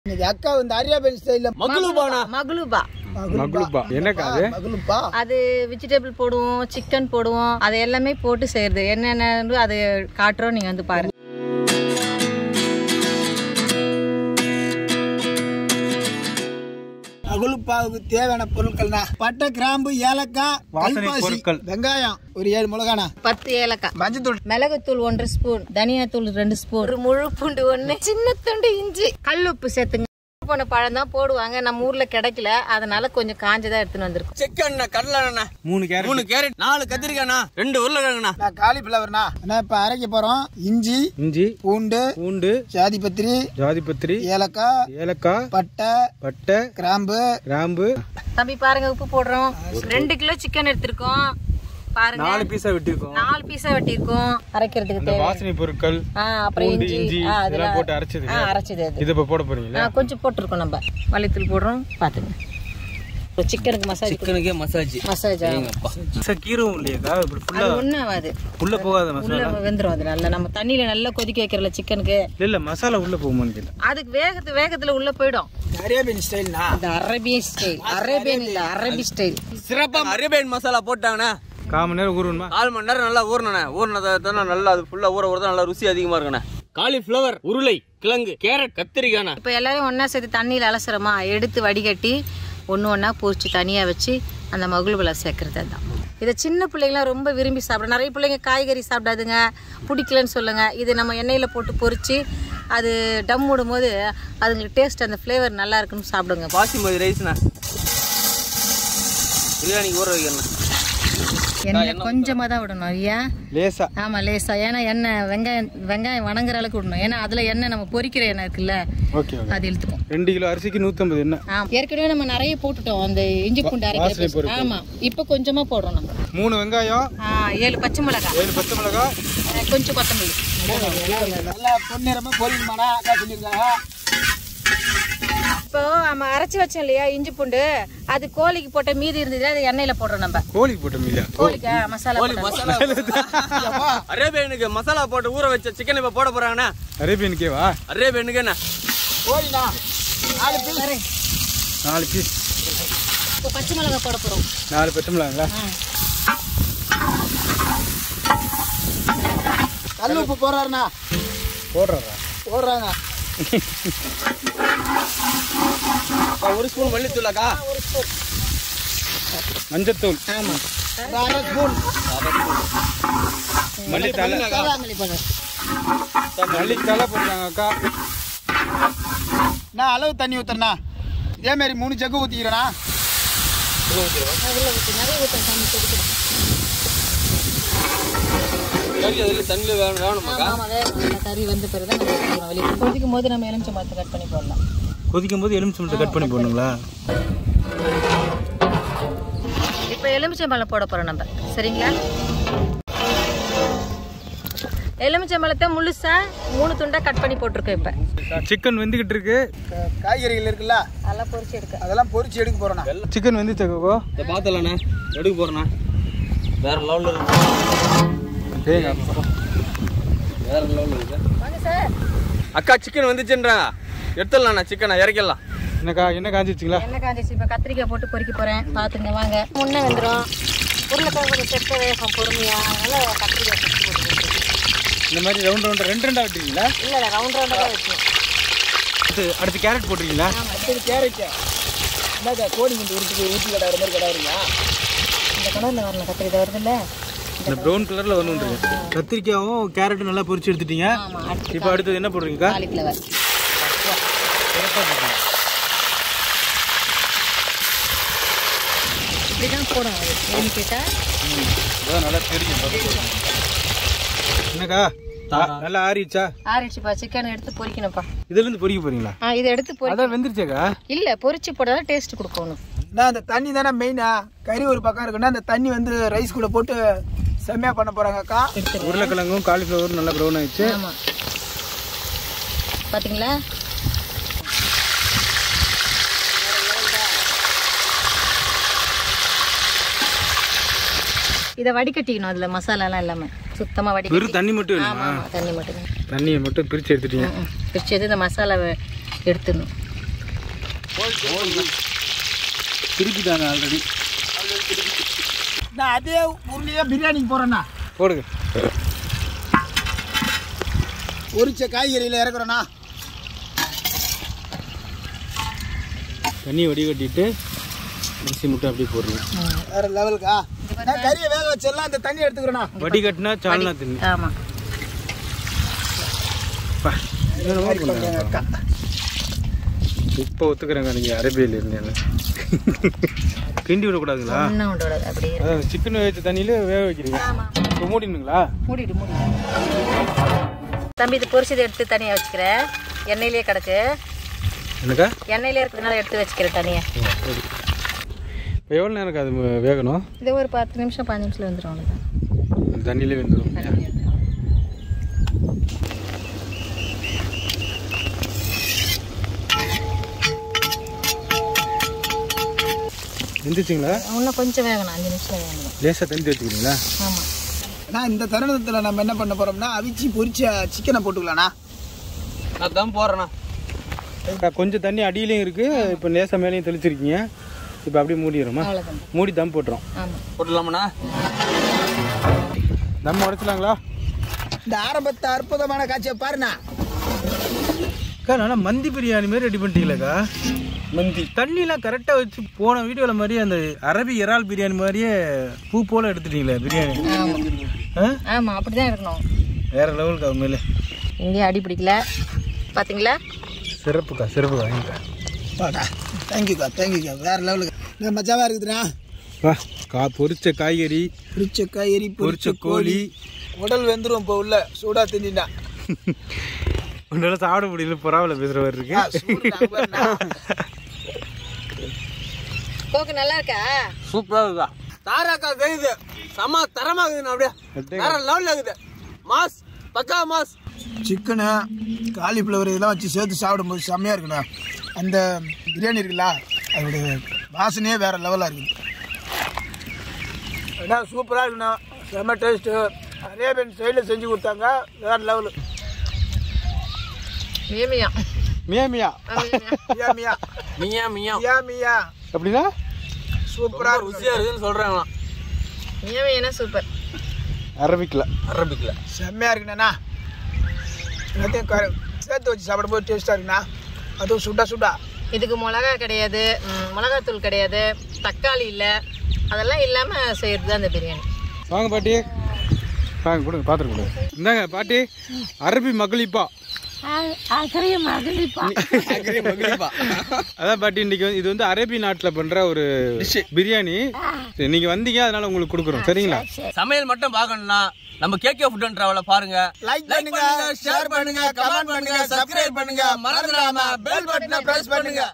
இன்னைக்கு அக்கா வந்து அரியாபேன் ஸ்டைல்ல மகளுபானா மகளுபா மகளுபா என்னக்கா அது மகளுப்பா அது வெஜிடபிள் போடுவோம் சிக்கன் போடுவோம் அது எல்லாமே போட்டு செய்யறது என்னென்னு அது காட்டுறோம் நீங்க வந்து பாருங்க மகளுப்பாவுக்கு தேவையான பொருட்கள்னா பட்டை கிராம்பு ஏலக்காய் வாசனை கல்பாசி பொருட்கள். வெங்காயம் ஒரு ஏழு மிளகானா பத்து ஏலக்காய் மஞ்சத்தூள் மிளகுத்தூள் ஒன்றரை ஸ்பூன் தனியாத்தூள் ரெண்டு ஸ்பூன் ஒரு முழு பூண்டு ஒண்ணு சின்ன துண்டு இஞ்சி கல்லுப்பு சேர்த்துங்க போன பழம் தான் போடுவாங்க நம்ம ஊர்ல கிடைக்கல அதனால கொஞ்சம் காஞ்சதா எடுத்துன்னு வந்திருக்கோம் செக்கண்ணா கடலை அண்ணா மூணு கேரட் மூணு கேரட் நாலு கத்திரிக்காய்ண்ணா ரெண்டு உருளைக்கிழங்குண்ணா நான் காலிஃபிளவர்னா நான் இப்ப அரைக்க போறோம் இஞ்சி இஞ்சி பூண்டு பூண்டு ஜாதிபத்திரி ஜாதிபத்திரி ஏலக்காய் ஏலக்காய் பட்டை பட்டை கிராம்பு கிராம்பு தம்பி பாருங்க உப்பு போடுறோம் ரெண்டு கிலோ சிக்கன் எடுத்திருக்கோம் பாருங்க நாலு பீஸா வெட்டிருக்கோம் நாலு பீஸா வெட்டியிருக்கோம் அரைக்கிறதுக்கு இந்த தேவை வாசனை பொருட்கள் ஆ, அப்புறம் பூண்டு இஞ்சி இஞ்சி ஆ, இதெல்லாம் அதெல்லாம் போட்டு அரைச்சது ஆ, அரைச்சது அது இது இப்ப போட போறீங்களா ஆ, கொஞ்சம் போட்டிருக்கோம் நம்ம மல்லித்தூள் போடுறோம் பாத்துங்க சிக்கனுக்கு மசாஜ் சிக்கனுக்கே மசாஜ் மசாஜ் ஆகும் சார் கீரவும் இல்லையாக்கா இப்படி ஃபுல்லா அது ஒண்ணும் ஆகாது உள்ள போகாத மசாலா உள்ள வெந்துரும் அது நல்லா நம்ம தண்ணியில நல்லா கொதிக்க வைக்கிறல சிக்கனுக்கு இல்ல இல்ல மசாலா உள்ள போகுமான்னு கேட்டேன் அதுக்கு வேகத்து வேகத்துல உள்ள போயிடும் அரியாபேன் ஸ்டைல்னா இந்த அரேபியன் ஸ்டைல் அரேபியன் இல்ல அரபி ஸ்டைல் சிறப்பா அரேபியன் மசாலா போட்டாங்கண்ணா கால் மணி நேரம் ஊறணுமா கால் மணி நேரம் நல்லா ஊறணுண்ணே ஊறினதை தானே நல்லா அது ஃபுல்லா ஊற ஊறதான் நல்லா ருசி அதிகமா இருக்குண்ணே காலிஃப்ளவர் உருளை கிழங்கு கேரட் கத்திரிக்காய்ண்ணா இப்போ எல்லாரும் ஒண்ணா சேர்த்து தண்ணியில் அலசுறோமா எடுத்து வடிகட்டி ஒன்று ஒன்றா பொரிச்சு தனியாக வச்சு அந்த மகுள்பலை சேர்க்கறது தான் இதை சின்ன பிள்ளைங்களாம் ரொம்ப விரும்பி சாப்பிடும் நிறைய பிள்ளைங்க காய்கறி சாப்பிடாதுங்க பிடிக்கலன்னு சொல்லுங்க இது நம்ம எண்ணெயில் போட்டு பொரிச்சு அது டம் விடும்போது அதுங்களுக்கு டேஸ்ட் அந்த ஃப்ளேவர் நல்லா இருக்குன்னு சாப்பிடுங்க பாசிமதி ரைஸ்ண்ணா பிரியாணிக்கு ஊற வைக்கிறேண்ணா எண்ணெய் கொஞ்சமாக தான் விடணும் ஐயா லேசா ஆமாம் லேசா ஏன்னா எண்ணெய் வெங்காயம் வெங்காயம் வணங்குற அளவுக்கு விடணும் ஏன்னா அதில் எண்ணெய் நம்ம பொரிக்கிற எண்ணெய் இருக்குல்ல ஓகே ஓகே அது இழுத்துக்கும் ரெண்டு கிலோ அரிசிக்கு நூத்தம்பது என்ன ஆ, ஏற்கனவே நம்ம நிறைய போட்டுட்டோம் அந்த இஞ்சி பூண்டு வாசனை அரைக்கிற பொருட்கள். ஆமா இப்போ கொஞ்சமா போடுறோம் நம்ம மூணு வெங்காயம் ஆ, ஏழு பச்சை மிளகாய் ஏழு பச்சை மிளகாய் ஆ, கொஞ்சம் கொத்தமல்லி நல்லா பொன்னிறமா பொரியணுமாடா அக்கா சொல்லியிருக்காங்க இப்போ நம்ம அரைச்சி வச்சோம் இல்லையா இஞ்சி பூண்டு அது கோழிக்கு போட்ட மீதி இருந்தது அது எண்ணெயில போடுறோம் நம்ம கோழிக்கு போட்டோம் இல்லையா கோழிக்கு ஆ, மசாலா கோழி போட்டோம். மசாலா அரேபியனுக்கு மசாலா போட்டு ஊற வச்ச சிக்கன் இப்ப போட போறாங்கண்ணா அரேபியனுக்கேவா அரேபியனுக்கு என்ன கோழிண்ணா நாலு பீஸ் நாலு பீஸ் இப்போ பச்சை மிளகாய் போட போறோம் நாலு பச்சை மிளகாங்களா கல் உப்பு போடுறாருண்ணா போடுறா போடுறாங்க ஒரு ஸ்பூன் மல்லித்தூளாக்கா மஞ்சத்தூள் ஆமா ஒரு அரை ஸ்பூன் மல்லித்தலை கொத்தமல்லி போடுறோம் மல்லித்தலை போடுறாங்க அக்கா நான் அளவு தண்ணி ஊத்துறேண்ணா இதே மாதிரி மூணு ஜக்கு ஊற்றிக்கிறேண்ணா அதுல ஊத்து நிறைய ஊத்தம் தண்ணி கொதிக்கணும் கறி அதில் தண்ணி வேணும் வேணுமாக்கா ஆமா வேகும் நல்லா கறி வந்து பிறகு தான் நம்ம ஊற்றிக்கிறோம் வெளியே கொதிக்கும் போது நம்ம எலுமிச்சை மரத்தை கட் பண்ணி போடலாம் கொதிக்கும் போது எலுமிச்சை கட் பண்ணி போடணுங்களா இப்போ எலுமிச்சம்பழம் போட போறோம் நம்ம சரிங்களா எலுமிச்சம்பழத்தை முழுசா மூணு துண்டா கட் பண்ணி போட்டிருக்கோம் இப்போ சிக்கன் வெந்துகிட்டு இருக்கு க- காய்கறிகள் இருக்குல்ல அதெல்லாம் பொரிச்சு எடுக்க அதெல்லாம் பொரிச்சு எடுக்க போறேண்ணா சிக்கன் வெந்துச்சா கோகோ இதை பார்த்தலண்ணே எடுக்க போறேண்ணா வேற லெவலில் இருக்கு தேங்க வேற லெவலில் இருக்கு வாங்க சார் அக்கா சிக்கன் வந்துச்சுன்றாங்க எடுத்துடலாண்ணா சிக்கனை இறக்கிடலாம் என்னக்கா என்ன காஞ்சிச்சிங்களா என்ன காஞ்சிச்சு இப்போ கத்திரிக்காய் போட்டு பொரிக்க போறேன் பார்த்துங்க வாங்க முன்னே வந்துடும் உருளைக்கிழங்கு கொஞ்சம் செத்த வேகம் பொறுமையா அதனால கத்திரிக்காய் சுற்றி போட்டு இந்த மாதிரி ரவுண்ட் ரவுண்ட் ரெண்டு ரெண்டா விட்டுறீங்களா இல்லை இல்லை ரவுண்ட் ரவுண்டாக தான் வச்சு அடுத்து அடுத்து கேரட் போட்டுறீங்களா அடுத்தது கேரட்டு என்னக்கா கோழி குண்டு உருட்டு ஊற்றி கடாகிற மாதிரி கடாகிறீங்களா இந்த கலரில் வரணும் கத்திரிக்காய் வருதுல்ல இந்த ப்ரௌன் கலர்ல வரணுன்றீங்க கத்திரிக்காயும் கேரட்டும் நல்லா பொரிச்சு எடுத்துட்டீங்க ஆமாம் அடுத்து இப்போ அடுத்தது என்ன போடுறீங்கக்கா காலிஃப்ளவர் இப்படிதான் போடணும் அது ஏன்னு கேட்டால் அதான் நல்லா தெரியும் என்னக்கா நல்லா ஆறிச்சா ஆறிடுச்சுப்பா சிக்கன் எடுத்து பொரிக்கணும்ப்பா இதுல இருந்து பொரிக்க போறீங்களா ஆ இதை எடுத்து பொரி அதான் வெந்துருச்சாக்கா இல்லை பொரிச்சு போட்டால் டேஸ்ட் கொடுக்கணும் நான் அந்த தண்ணி தானே மெயினா கறி ஒரு பக்கம் இருக்குன்னா அந்த தண்ணி வந்து ரைஸ் கூட போட்டு செம்மையா பண்ண போறாங்க அக்கா எடுத்துருவோம் உருளைக்கிழங்கும் காலிஃப்ளவரும் நல்லா ப்ரௌன் ஆயிடுச்சு ஆமாம் பார்த்தீங்களா இதை வடிகட்டிக்கணும் அதில் மசாலாலாம் இல்லாமல் சுத்தமாக வடிகட்டி வெறும் தண்ணி மட்டும் ஆமாம் வேணுமா ஆமாம் தண்ணி மட்டும் தண்ணியை மட்டும் பிரிச்சு எடுத்துட்டீங்க பிரிச்சு எடுத்து இந்த மசாலாவை எடுத்துடணும் திருப்பிட்டாங்க ஆல்ரெடி நான் அதே உருளையே பிரியாணிக்கு போறேண்ணா போடுங்க பொரிச்ச காய்கறியில இறக்குறேண்ணா தண்ணி வடிகட்டிட்டு அரிசி முட்டை அப்படியே போடுறீங்க வேற லெவலுக்கா நான் கறியை வேக வச்சிடலாம் அந்த தண்ணி எடுத்துக்கிறேண்ணா வடிகட்டினா சால்னா தண்ணி ஆமாம் பா, என்னென்னமோ பண்றாங்க. அக்கா இப்போ ஒத்துக்கிறேங்க நீங்கள் அரேபியில் இருந்தேன்னு கிண்டி விடக்கூடாதுங்களா ஒன்றும் விடாது அப்படியே அதான் சிக்கன் வச்ச தண்ணியில வேக வைக்கிறீங்க இப்போ மூடினுங்களா மூடிடு மூடிடு தம்பி இது பொரிச்சதை எடுத்து தனியாக வச்சுக்கிறேன் எண்ணெயிலே கிடக்கு என்னக்கா எண்ணெயிலே இருக்கிறதுனால எடுத்து வச்சுக்கிறேன் தனியாக இப்போ எவ்வளோ நேரம் அது வேகணும் இது ஒரு பத்து நிமிஷம் பாஞ்சு நிமிஷத்தில் வந்துடும் அவ்வளோதான் அந்த தண்ணியிலே வெந்துடும் வெந்துச்சுங்களா இன்னும் கொஞ்சம் வேகணும் அஞ்சு நிமிஷம் வேகணும் லேசாக தண்ணி வச்சுக்கிறீங்களா ஆமாம் அண்ணா இந்த தருணத்தில் நம்ம என்ன பண்ண போறோம்னா அவிச்சு பொரிச்ச சிக்கனை போட்டுக்கலாம்ண்ணா நான் தான் போடுறேண்ணா அக்கா, கொஞ்சம் தண்ணி அடியிலையும் இருக்கு இப்போ லேசாக மேலேயும் தெளிச்சிருக்கீங்க இப்போ அப்படியே மூடிடுறோமா அவ்வளோதான் மூடி தம் போட்டுறோம் ஆமாம் போட்டுடலாமாண்ணா தம் உடச்சலாங்களா இந்த ஆரம்பத்தை அற்புதமான காட்சியை பாருண்ணா அக்கா நல்லா மந்தி பிரியாணி மாதிரி ரெடி பண்ணிட்டீங்களாக்கா மந்தி தண்ணிலாம் கரெக்டாக வச்சு போன வீடியோவில் மாதிரி அந்த அரபி இறால் பிரியாணி மாதிரியே பூ போல எடுத்துட்டீங்களே பிரியாணி ஆ ஆமாம் அப்படி தான் இருக்கணும் வேற லெவலுக்கு உண்மையிலே எங்கேயும் அடி பிடிக்கல பார்த்தீங்களா சிறப்புக்கா சிறப்புக்கா வாங்கிக்கா பாடா தேங்க்யூக்கா தேங்க்யூக்கா வேற லெவலுக்கு இந்த மஜாவா இருக்குதுண்ணா வா கா பொரிச்ச காய்கறி பொரிச்ச காய்கறி பொரிச்ச கோழி உடல் வெந்துரும் இப்போ உள்ள சூடா திண்டினா உன்னால சாப்பிட முடியல புறாவில் பேசுகிற மாதிரி இருக்கு கோக்கு நல்லா இருக்கா சூப்பராக இருக்குதா தாராக்கா தெரியுது செம்ம தரமா இருக்குதுண்ணா அப்படியே வேற லெவலில் இருக்குது மாஸ் பக்கா மாஸ் சிக்கனு காலிஃப்ளவர் இதெல்லாம் வச்சு சேர்த்து சாப்பிடும்போது செம்மையா இருக்குண்ணா அந்த பிரியாணி இருக்குல்ல அதோடைய வாசனையே வேற லெவலாக இருக்குது அண்ணா சூப்பராக இருக்குண்ணா செம்ம டேஸ்ட்டு அரேபியன் ஸ்டைலில் செஞ்சு கொடுத்தாங்க வேற லெவலு மியமியா மியா மியா மியா மியா மியா மியா மியா மியா அப்படின்னா சூப்பராக ரொம்ப ருசியாக இருக்குதுன்னு சொல்கிறாங்கண்ணா மியமியானா சூப்பர் அரபிக்கில் அரபிக்கில் செம்மையாக இருக்குண்ணா எல்லாத்தையும் க- சேர்த்து வச்சு சாப்பிடும்போது டேஸ்ட்டாக இருக்குண்ணா அதுவும் சுடா சுடா இதுக்கு மிளகா கிடையாது ம், மிளகாத்தூள் கிடையாது தக்காளி இல்லை அதெல்லாம் இல்லாமல் செய்கிறது தான் இந்த பிரியாணி வாங்க பாட்டி வாங்க கொடுங்க பாத்திரம் கொடுங்க இந்தாங்க பாட்டி அரபி மகளிப்பா அதான் பாட்டி இன்னைக்கு வந்து- இது வந்து அரேபிய நாட்டில் பண்ற ஒரு பிரியாணி சரி, நீங்க வந்தீங்க அதனால உங்களுக்கு கொடுக்குறோம் சரிங்களா சமையல் மட்டும் பார்க்கணும்னா நம்ம கேகே ஃபுட் அண்ட் டிராவல பாருங்க லைக் பண்ணுங்க ஷேர் பண்ணுங்க கமெண்ட் பண்ணுங்க சப்ஸ்கிரைப் பண்ணுங்க மறந்துடாம பெல் பட்டனை பிரஸ் பண்ணுங்க